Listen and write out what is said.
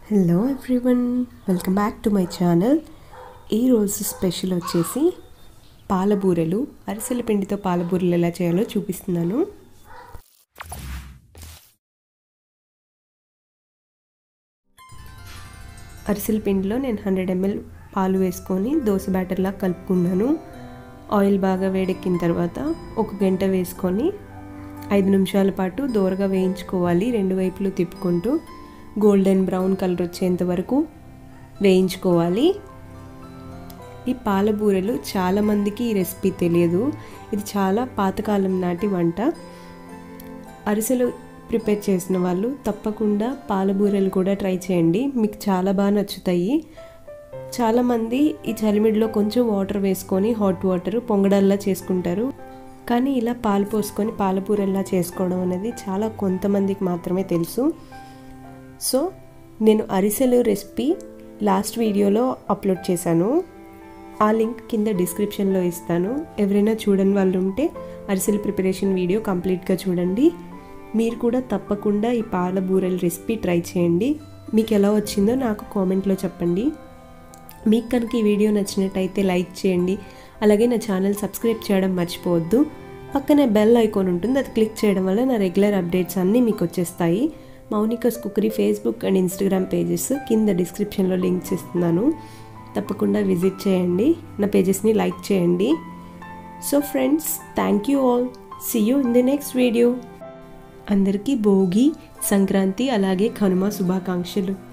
hello everyone welcome back to my channel ఈరోజు special వచ్చేసి పాలబూరెలు అరిసెల పిండితో పాలబూరెలు ఎలా చేయాలో చూపిస్తున్నాను అరిసెల పిండిలో నేను హండ్రెడ్ ఎంఎల్ పాలు వేసుకొని దోశ బ్యాటర్లా కలుపుకున్నాను ఆయిల్ బాగా వేడెక్కిన తర్వాత ఒక గంట వేసుకొని ఐదు నిమిషాల పాటు దోరగా వేయించుకోవాలి రెండు వైపులు తిప్పుకుంటూ గోల్డెన్ బ్రౌన్ కలర్ వచ్చేంత వరకు వేయించుకోవాలి ఈ పాలబూరెలు చాలామందికి ఈ రెసిపీ తెలియదు ఇది చాలా పాతకాలం నాటి వంట అరిసెలు ప్రిపేర్ చేసిన వాళ్ళు తప్పకుండా పాలబూరెలు కూడా ట్రై చేయండి మీకు చాలా బాగా నచ్చుతాయి చాలామంది ఈ చలిమిడిలో కొంచెం వాటర్ వేసుకొని హాట్ వాటర్ పొంగడల్లా చేసుకుంటారు కానీ ఇలా పాలు పోసుకొని పాలపూరల్లా చేసుకోవడం అనేది చాలా కొంతమందికి మాత్రమే తెలుసు సో నేను అరిసెలు రెసిపీ లాస్ట్ వీడియోలో అప్లోడ్ చేశాను ఆ లింక్ కింద డిస్క్రిప్షన్లో ఇస్తాను ఎవరైనా చూడని వాళ్ళు ఉంటే అరిసెల ప్రిపరేషన్ వీడియో కంప్లీట్గా చూడండి మీరు కూడా తప్పకుండా ఈ పాల బూరెల రెసిపీ ట్రై చేయండి మీకు ఎలా వచ్చిందో నాకు కామెంట్లో చెప్పండి మీకు కనుక ఈ వీడియో నచ్చినట్టయితే లైక్ చేయండి అలాగే నా ఛానల్ సబ్స్క్రైబ్ చేయడం మర్చిపోవద్దు పక్కనే బెల్ ఐకాన్ ఉంటుంది అది క్లిక్ చేయడం వల్ల నా రెగ్యులర్ అప్డేట్స్ అన్నీ మీకు వచ్చేస్తాయి Mounika's cookery Facebook and Instagram pages కింద డిస్క్రిప్షన్లో లింక్స్ ఇస్తున్నాను తప్పకుండా విజిట్ చేయండి నా పేజెస్ని లైక్ చేయండి so friends thank you all see you in the next video అందరికీ భోగి సంక్రాంతి అలాగే కనుమ శుభాకాంక్షలు